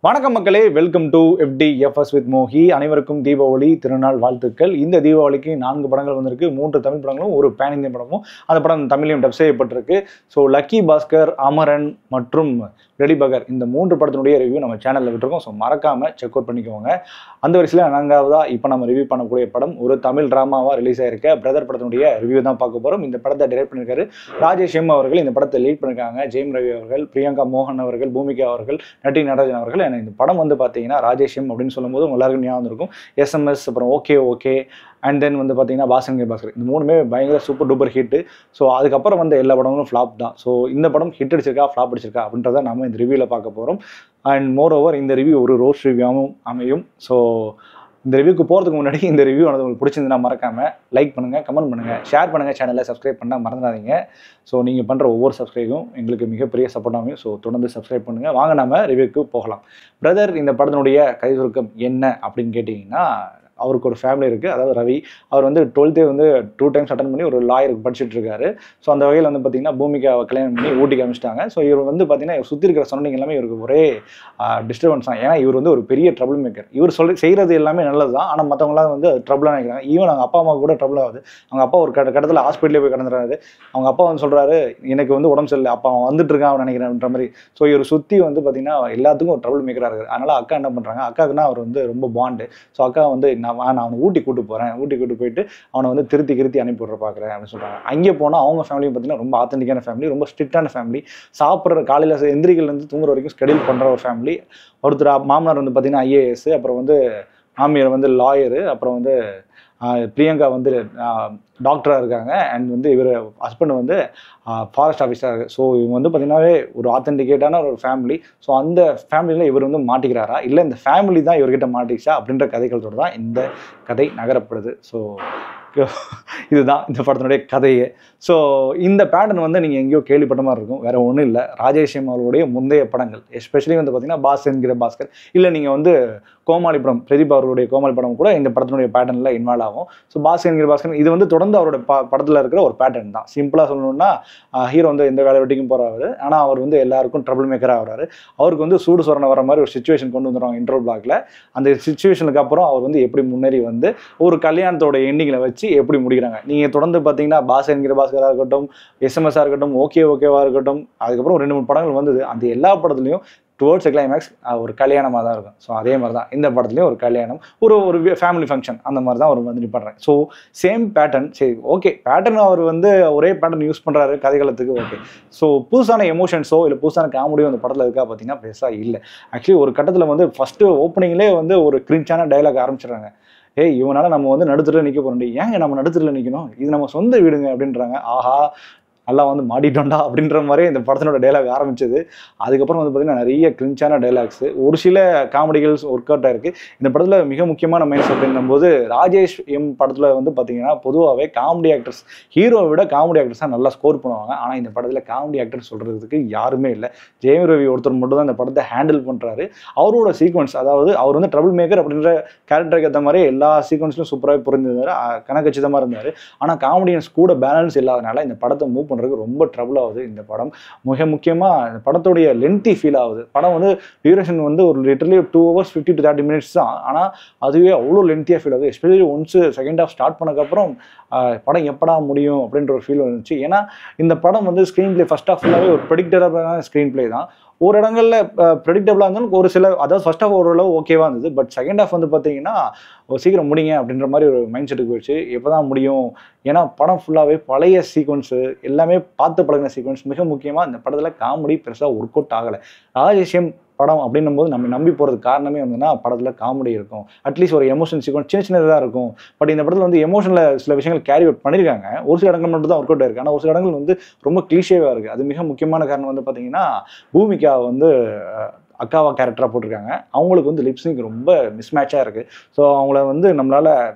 வணக்கம் மக்களே welcome to FD FS with Mohi அனைவருக்கும் தீபாவளி திருநாள் வாழ்த்துக்கள் இந்த தீபாவளிக்கு நான்கு படங்கள் வந்திருக்கு மூன்று தமிழ் படங்களும் ஒரு பேன் இந்திய படமும் அந்த படம் தமிழையும் டப் செய்யப்பட்டிருக்கு ஸோ லக்கி பாஸ்கர் அமரன் மற்றும் ரெடி பகர் இந்த மூன்று படத்தினுடைய ரிவ்யூ நம்ம சேனலில் விட்டுருக்கோம் ஸோ மறக்காம செக் அவுட் பண்ணிக்கோங்க அந்த வரிசையில் நான்காவதா இப்போ நம்ம ரிவ்யூ பண்ணக்கூடிய படம் ஒரு தமிழ் ட்ராமாவாக ரிலீஸ் ஆயிருக்க பிரதர் படத்தினுடைய ரிவ்யூ தான் பார்க்க போகிறோம் இந்த படத்தை டைரக்ட் பண்ணியிருக்காரு ராஜேஷ் எம் அவர்கள் இந்த படத்தை லீட் பண்ணியிருக்காங்க ஜெயம் ரவி அவர்கள் பிரியங்கா மோகன் அவர்கள் பூமிகா அவர்கள் நட்டி நடராஜன் அவர்கள் எனக்கு இந்த படம் வந்து பார்த்தீங்கன்னா ராஜேஷ் எம் அப்படின்னு சொல்லும்போது உங்க எல்லாருக்கும் ஞாபகம் இருக்கும் எஸ்எம்எஸ் அப்புறம் ஓகே ஓகே அண்ட் தென் வந்து பார்த்தீங்கன்னா பாசங்க பாஸ்கர் இந்த மூணுமே பயங்கர சூப்பர் டூப்பர் ஹிட் ஸோ அதுக்கப்புறம் வந்த எல்லா படங்களும் ஃப்ளாப் தான் ஸோ இந்த படம் ஹிட் அடிச்சிருக்கா ஃப்ளாப் அடிச்சிருக்கா அப்படின்றத நாம இந்த ரிவ்யூவில் பார்க்க போகிறோம் அண்ட் மோர் ஓவர் இந்த ரிவ்யூ ஒரு ரோஸ் ரிவ்யூவும் அமையும் ஸோ இந்த ரிவ்யூக்கு போகிறதுக்கு முன்னாடி இந்த ரிவ்யூ வந்து உங்களுக்கு பிடிச்சிருந்தா மறக்காம லைக் பண்ணுங்கள் கமெண்ட் பண்ணுங்கள் ஷேர் பண்ணுங்கள் சேனலை சப்ஸ்கிரைப் பண்ண மறந்துடாதீங்க ஸோ நீங்கள் பண்ணுற ஒவ்வொரு சப்ஸ்கிரைபும் எங்களுக்கு மிகப்பெரிய சப்போர்ட் ஆகும் ஸோ தொடர்ந்து சப்ஸ்கிரைப் பண்ணுங்கள் வாங்க நம்ம ரிவ்யூக்கு போகலாம் பிரதர் இந்த படத்தினுடைய கை சுருக்கம் என்ன அப்படின்னு கேட்டிங்கன்னா அவருக்கு ஒரு ஃபேமிலி இருக்குது அதாவது ரவி அவர் வந்து டுவெல்த்தே வந்து டூ டைம்ஸ் அட்டன் பண்ணி ஒரு லாயருக்கு படிச்சுட்டு இருக்காரு ஸோ அந்த வகையில் வந்து பார்த்தீங்கன்னா பூமிகாவை கல்யாணம் பண்ணி ஊட்டிக்கு அமிச்சிட்டாங்க ஸோ இவர் வந்து பார்த்தீங்கன்னா இவர் சுற்றி இருக்கிற சரௌண்டிங் எல்லாமே இவருக்கு ஒரே டிஸ்டர்பன்ஸ் தான் ஏன்னா இவர் வந்து ஒரு பெரிய ட்ரபிள் மேக்கர் இவர் சொல்ல செய்கிறது எல்லாமே நல்லது தான் ஆனால் மற்றவங்களாம் வந்து ட்ரபிளாக நினைக்கிறாங்க ஈவன் அவங்க அப்பா அம்மா கூட ட்ரபிள் ஆகுது அவங்க அப்பா ஒரு கட்ட கட்டத்தில் ஹாஸ்பிட்டலே போய் கிடந்துறாரு அவங்க அப்பா வந்து சொல்கிறாரு எனக்கு வந்து உடம்பு சரியில்லை அப்பா அவன் வந்துட்டு இருக்கான் அவன் நினைக்கிறேன்ற மாதிரி ஸோ இவர் சுற்றி வந்து பார்த்தீங்கன்னா எல்லாத்துக்கும் ஒரு ட்ரபிள் மேக்கராக இருக்குது அதனால் அக்கா என்ன பண்ணுறாங்க அக்காவுக்குன்னா அவர் வந்து ரொம்ப பாண்டு ஸோ அக்கா வந்து நான் வா, நான் அவனை ஊட்டி கூட்டு போகிறேன் ஊட்டி கூட்டு போயிட்டு அவனை வந்து திருத்தி கிருத்தி அனுப்பி விட்ற பார்க்குறேன் அப்படின்னு சொல்கிறாங்க அங்கே போனால் அவங்க ஃபேமிலியும் பார்த்தீங்கன்னா ரொம்ப ஆத்தென்டிக்கான ஃபேமிலி ரொம்ப ஸ்ட்ரிக்டான ஃபேமிலி சாப்பிட்ற காலையில் எந்திரிகள்லேருந்து தூங்குற வரைக்கும் ஸ்கெடியூல் பண்ணுற ஒரு ஃபேமிலி ஒருத்தர் மாமனார் வந்து பார்த்தீங்கன்னா ஐஏஎஸ் அப்புறம் வந்து மாமியார் வந்து லாயரு அப்புறம் வந்து ஆஹ், பிரியங்கா வந்து டாக்டராக இருக்காங்க அண்ட் வந்து இவர் ஹஸ்பண்ட் வந்து ஃபாரஸ்ட் ஆஃபீஸராக இருக்குது ஸோ இவங்க வந்து பார்த்தீங்கன்னாவே ஒரு ஆத்தென்டிகேட்டான ஒரு ஃபேமிலி ஸோ அந்த ஃபேமிலியில் இவர் வந்து மாட்டிக்கிறாரா இல்லை இந்த ஃபேமிலி தான் இவர்கிட்ட மாட்டிக்கிச்சா அப்படின்ற கதைகளோட தான் இந்த கதை நகரப்படுது ஸோ இதுதான் இந்த படத்தினுடைய கதையே ஸோ இந்த பேட்டர்ன் வந்து நீங்கள் எங்கேயோ கேள்விப்பட்ட மாதிரி இருக்கும் வேற ஒன்றும் இல்லை ராஜேஷம் அவர்களுடைய முந்தைய படங்கள் எஸ்பெஷலி வந்து பார்த்தீங்கன்னா பாஸ் என்கிற பாஸ்கர் இல்லை நீங்கள் வந்து கோமாளி படம் பிரதீப் அவர்களுடைய கோமாளி படம் கூட இந்த படத்தினுடைய பேட்டர்னில் இன்வால்வ் ஆகும் ஸோ பாஸ் என்கிற பாஸ்கர் இது வந்து தொடர்ந்து அவரோட ப படத்தில் இருக்கிற ஒரு பேட்டர்ன் தான் சிம்பிளாக சொல்லணும்னா ஹீரோ வந்து எந்த வேலை வெட்டிக்கும் போகிறாரு ஆனால் அவர் வந்து எல்லாருக்கும் ட்ரபிள் மேக்கராக ஆகிறாரு அவருக்கு வந்து சூடு சொரணை வர மாதிரி ஒரு சுச்சுவேஷன் கொண்டு வந்துடுவாங்க இன்ட்ரோ பிளாக்ல அந்த சுச்சுவேஷனுக்கு அப்புறம் அவர் வந்து எப்படி முன்னேறி வந்து ஒரு கல்யாணத்தோட எண்டிங்கில் வச்சு எப்படி முடிக்கிறாங்க நீங்கள் தொடர்ந்து பார்த்தீங்கன்னா பாஸ் என்கிற பாஸ்கராக இருக்கட்டும் எஸ்எம்எஸ்ஸாக இருக்கட்டும் ஓகே ஓகேவா இருக்கட்டும் அதுக்கப்புறம் ரெண்டு மூணு படங்கள் வந்தது அந்த எல்லா படத்துலையும் டுவோர்ட்ஸ் கிளைமேக்ஸ் ஒரு கல்யாணமாக தான் இருக்கும் ஸோ அதே மாதிரி தான் இந்த படத்துலையும் ஒரு கல்யாணம் ஒரு ஒரு ஃபேமிலி ஃபங்க்ஷன் அந்த மாதிரி தான் அவர் வந்து பண்ணுறேன் ஸோ சேம் பேட்டர்ன் சரி ஓகே பேட்டர்ன் அவர் வந்து ஒரே பேட்டர்ன் யூஸ் பண்ணுறாரு கதைகளத்துக்கு ஓகே ஸோ புதுசான எமோஷன்ஸோ இல்லை புதுசான காமெடியோ அந்த படத்தில் இருக்கா பார்த்தீங்கன்னா பெருசாக இல்லை ஆக்சுவலி ஒரு கட்டத்தில் வந்து ஃபஸ்ட்டு ஓப்பனிங்லேயே வந்து ஒரு கிரிஞ்சான டைலாக் ஆரம்பிச்சிடுறாங்க ஏய் இவனால நம்ம வந்து நடுத்தரில் நிற்க போகிறோம் ஏங்க நம்ம நடுத்தரில் நிற்கணும் இது நம்ம சொந்த வீடுங்க அப்படின்றாங்க ஆஹா நல்லா வந்து மாட்டிட்டோம்டா அப்படின்ற மாதிரி இந்த படத்தினோட டைலாக் ஆரம்பிச்சது அதுக்கப்புறம் வந்து பார்த்தீங்கன்னா நிறைய கிரிஞ்சான டைலாக்ஸ் ஒரு சில காமெடிகள் ஒர்க் அவுட் ஆயிருக்கு இந்த படத்தில் மிக முக்கியமான மைனஸ் அப்படின்னும் போது ராஜேஷ் எம் படத்தில் வந்து பார்த்தீங்கன்னா பொதுவாகவே காமெடி ஆக்டர்ஸ் ஹீரோவை விட காமெடி ஆக்டர்ஸ் தான் நல்லா ஸ்கோர் பண்ணுவாங்க ஆனால் இந்த படத்தில் காமெடி ஆக்டர் சொல்கிறதுக்கு யாருமே இல்லை ஜெயம் ரவி ஒருத்தர் மட்டும் தான் இந்த படத்தை ஹேண்டில் பண்ணுறாரு அவரோட சீக்வன்ஸ் அதாவது அவர் வந்து ட்ரபிள் மேக்கர் அப்படின்ற கேரக்டருக்கு ஏற்ற மாதிரி எல்லா சீக்வன்ஸ்லையும் சூப்பராக புரிஞ்சிருந்தார் கணக்கச்சிதமாக இருந்தார் ஆனால் காமெடியன்ஸ் கூட பேலன்ஸ் இல்லாதனால இந்த படத்தை மூவ் பண்ணுறதுக்கு ரொம்ப ட்ரபிள் ஆகுது இந்த படம் மிக முக்கியமாக இந்த படத்துடைய லென்த்தி ஃபீல் ஆகுது படம் வந்து டியூரேஷன் வந்து ஒரு literally two hours fifty to thirty minutes தான் ஆனால் அதுவே அவ்வளோ லென்த்தியாக ஃபீல் ஆகுது especially once second half start பண்ணக்கப்புறம் ஆஹ், படம் எப்படா முடியும் அப்படின்ற ஒரு ஃபீல் வந்துச்சு ஏன்னா இந்த படம் வந்து ஸ்க்ரீன் பிளே ஃபர்ஸ்ட் ஹாஃப் ஃபுல்லாகவே ஒரு ப்ரெடிக்டரான ஸ்க்ரீன் பிளே தான் ஒரு இடங்கள்ல ப்ரெடிக்டபிளாக இருந்தாலும் ஒரு சில அதாவது ஃபர்ஸ்ட் ஹாஃப் ஓரளவு ஓகேவா இருந்தது பட் செகண்ட் ஹாஃப் வந்து பார்த்தீங்கன்னா ஒரு சீக்கிரம் முடிங்க அப்படின்ற மாதிரி ஒரு மைண்ட் செட்டுக்கு போயிடுச்சு எப்போ தான் முடியும் ஏன்னா படம் ஃபுல்லாகவே பழைய சீக்வன்ஸு எல்லாமே பார்த்து பழகின சீக்வன்ஸ் மிக முக்கியமாக இந்த படத்தில் காமெடி பெருசாக ஒர்க் அவுட் ஆகலை ராஜேஷியம் படம் அப்படின்னும் போது நம்ம நம்பி போகிறதுக்கு காரணமே வந்துன்னா படத்தில் காமெடி இருக்கும் அட்லீஸ்ட் ஒரு எமோஷன் சீக்வன்ஸ் சின்ன சின்னதாக இருக்கும் பட் இந்த படத்தில் வந்து எமோஷனில் சில விஷயங்கள் கேரி அவுட் பண்ணியிருக்காங்க ஒரு சில இடங்கள் மட்டும் தான் ஒர்க் அவுட் ஆயிருக்கு ஆனால் ஒரு சில இடங்கள் வந்து ரொம்ப கிளீஷேவாக இருக்குது அது மிக முக்கியமான காரணம் வந்து பார்த்தீங்கன்னா பூமிகா வந்து அஹ், அக்காவா கேரக்டராக போட்டிருக்காங்க அவங்களுக்கு வந்து லிப்ஸிங் ரொம்ப மிஸ்மேட்சாக இருக்குது ஸோ அவங்கள வந்து நம்மளால்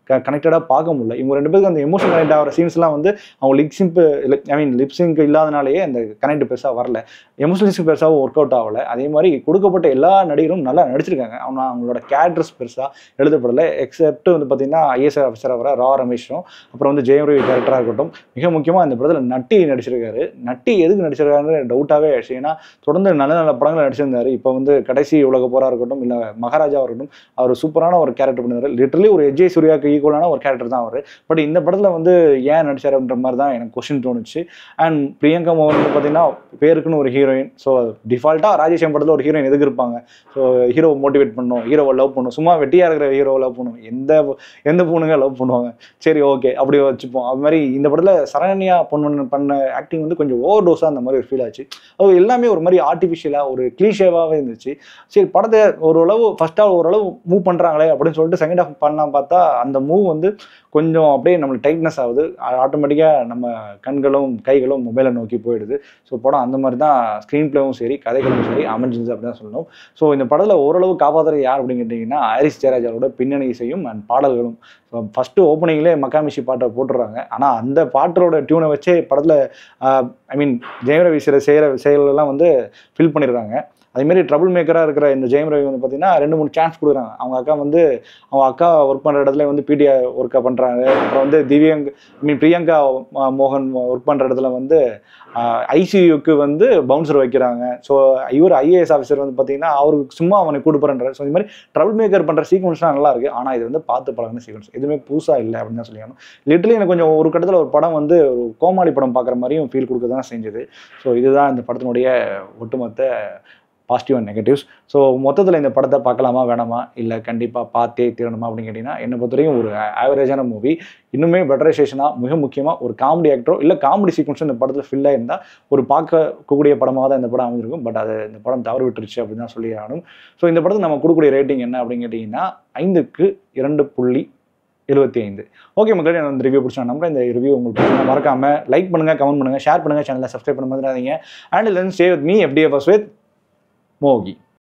கனெக்டடாக பார்க்க முடியல இவங்க ரெண்டு பேருக்கு அந்த எமோஷன் கனெக்ட் ஆகிற சீன்ஸ்லாம் வந்து அவங்க லிப் சிம்பு ஐ மீன் லிப் சிங்க் இல்லாதனாலேயே அந்த கனெக்ட் பெருசாக வரல எமோஷனலிஸ்ட் பெருசாகவும் ஒர்க் அவுட் ஆகல அதே மாதிரி கொடுக்கப்பட்ட எல்லா நடிகரும் நல்லா நடிச்சிருக்காங்க அவங்க அவங்களோட கேரக்டர்ஸ் பெருசாக எழுதப்படலை எக்ஸப்ட் வந்து பார்த்தீங்கன்னா ஐஎஸ் ஆஃபீஸராக வர ரா ரமேஷும் அப்புறம் வந்து ஜெயம் ரவி கேரக்டராக இருக்கட்டும் மிக முக்கியமாக இந்த படத்தில் நட்டி நடிச்சிருக்காரு நட்டி எதுக்கு நடிச்சிருக்காருன்னு டவுட்டாகவே ஆயிடுச்சு ஏன்னா தொடர்ந்து நல்ல நல்ல படங்கள் நடிச்சிருந்தாரு இப்போ வந்து கடைசி உலக போரா இருக்கட்டும் இல்லை மகாராஜா இருக்கட்டும் அவர் சூப்பரான ஒரு கேரக்டர் பண்ணிருந்தாரு லிட்டரலி ஒரு எஜ்ஜே சூர்யாவுக்கு ஈக்குவலான ஒரு கேரக்டர் தான் அவர் பட் இந்த படத்தில் வந்து ஏன் நடிச்சாருன்ற மாதிரி தான் எனக்கு கொஸ்டின் தோணுச்சு அண்ட் பிரியங்கா மோகன் வந்து பார்த்தீங்கன்னா பேருக்குன்னு ஒரு ஹீரோயின் ஸோ டிஃபால்ட்டாக ராஜேஷ் படத்தில் ஒரு ஹீரோயின் எதுக்கு இருப்பாங்க ஸோ ஹீரோ மோட்டிவேட் பண்ணும் ஹீரோவை லவ் பண்ணும் சும்மா வெட்டியாக இருக்கிற ஹீரோவை லவ் பண்ணும் எந்த எந்த பொண்ணுங்க லவ் பண்ணுவாங்க சரி ஓகே அப்படி வச்சுப்போம் அது மாதிரி இந்த படத்தில் சரண்யா பொண்ணு பண்ண ஆக்டிங் வந்து கொஞ்சம் ஓவர் டோஸாக அந்த மாதிரி ஒரு ஃபீல் ஆச்சு அது எல்லாமே ஒரு மாதிரி ஆர்டிஃபிஷியலாக ஒரு கிளீஷேவாகவே இருந்துச்சு சரி படத்தை ஓரளவு ஃபர்ஸ்ட் ஹாஃப் ஓரளவு மூவ் பண்ணுறாங்களே அப்படின்னு சொல்லிட்டு செகண்ட் ஹாஃப் பண்ணலாம் பார்த்தா அந்த மூவ் வந்து கொஞ்சம் அப்படியே நம்மளுக்கு டைட்னஸ் ஆகுது ஆட்டோமேட்டிக்காக நம்ம கண்களும் கைகளும் மொபைலை நோக்கி போயிடுது ஸோ படம் அந்த மாதிரி தான் ஸ்க்ரீன் பிளேவும் சரி கதைகளும் சரி அமைஞ்சிருச்சு அப்படி தான் சொல்லணும் ஸோ இந்த படத்தில் ஓரளவு காப்பாற்றுறது யார் அப்படின்னு கேட்டிங்கன்னா ஹாரிஸ் ஜெயராஜாவோட பின்னணி இசையும் அண்ட் பாடல்களும் ஸோ ஃபஸ்ட்டு ஓப்பனிங்லேயே மக்காமிஷி பாட்டை போட்டுடுறாங்க ஆனால் அந்த பாட்டோட டியூனை வச்சே படத்தில் ஐ மீன் ஜெயம் ரவி சில செய்கிற செயலெல்லாம் வந்து ஃபில் பண்ணிடுறாங்க அதேமாரி ட்ரபிள் மேக்கராக இருக்கிற இந்த ஜெயம் ரவி வந்து பார்த்தீங்கன்னா ரெண்டு மூணு சான்ஸ் கொடுக்குறாங்க அவங்க அக்கா வந்து அவங்க அக்கா ஒர்க் பண்ணுற இடத்துல வந்து பிடிஆ ஒர்க்காக பண்ணுறாங்க அப்புறம் வந்து திவ்யங் ஐ மீன் பிரியங்கா ம- மோகன் ஒர்க் பண்ணுற இடத்துல வந்து ஐசியூக்கு வந்து பவுன்சர் வைக்கிறாங்க ஸோ இவர் ஐஏஎஸ் ஆஃபீஸர் வந்து பார்த்தீங்கன்னா அவருக்கு சும்மா அவனை கூடுப்புறன்றார் ஸோ இந்த மாதிரி ட்ரபிள் மேக்கர் பண்ணுற சீக்வன்ஸ்லாம் நல்லா இருக்கு ஆனால் இது வந்து பார்த்து பழகின சீக்வன்ஸ் எதுவுமே புதுசாக இல்லை அப்படின்னு தான் சொல்லணும் லிட்டலி எனக்கு கொஞ்சம் ஒரு கட்டத்தில் ஒரு படம் வந்து ஒரு கோமாளி படம் பார்க்குற மாதிரியும் ஃபீல் கொடுக்க தான் செஞ்சது ஸோ இதுதான் இந்த படத்தினுடைய ஒட்டுமொத்த பாசிட்டிவ் அண்ட் நெகட்டிவ்ஸ் ஸோ மொத்தத்தில் இந்த படத்தை பார்க்கலாமா வேணாமா இல்லை கண்டிப்பாக பார்த்தே தீரணுமா அப்படின்னு கேட்டிங்கன்னா என்னை பொறுத்தவரைக்கும் ஒரு ஆவரேஜான மூவி இன்னுமே பெட்டரைசேஷனாக மிக முக்கியமாக ஒரு காமெடி ஆக்டரோ இல்லை காமெடி சீக்வன்ஸும் இந்த படத்தில் ஃபில் ஆயிருந்தால் ஒரு பார்க்கக்கூடிய படமாக தான் இந்த படம் அமைஞ்சிருக்கும் பட் அது இந்த படம் தவறு விட்டுருச்சு அப்படின்னு தான் சொல்லி ஆகணும் ஸோ இந்த படத்துக்கு நம்ம கொடுக்கக்கூடிய ரேட்டிங் என்ன அப்படின்னு கேட்டிங்கன்னா ஐந்துக்கு இரண்டு புள்ளி எழுபத்தி ஐந்து ஓகே மக்களே நான் இந்த ரிவ்யூ பிடிச்சா நம்புறேன் இந்த ரிவ்யூ உங்களுக்கு பிடிச்சா மறக்காம லைக் பண்ணுங்க கமெண்ட் பண்ணுங்க ஷேர் பண்ணுங்க சேனலை சப்ஸ்கிரைப் பண்ண மாதிரி அண்ட் லென் stay with me FDFS with மோகி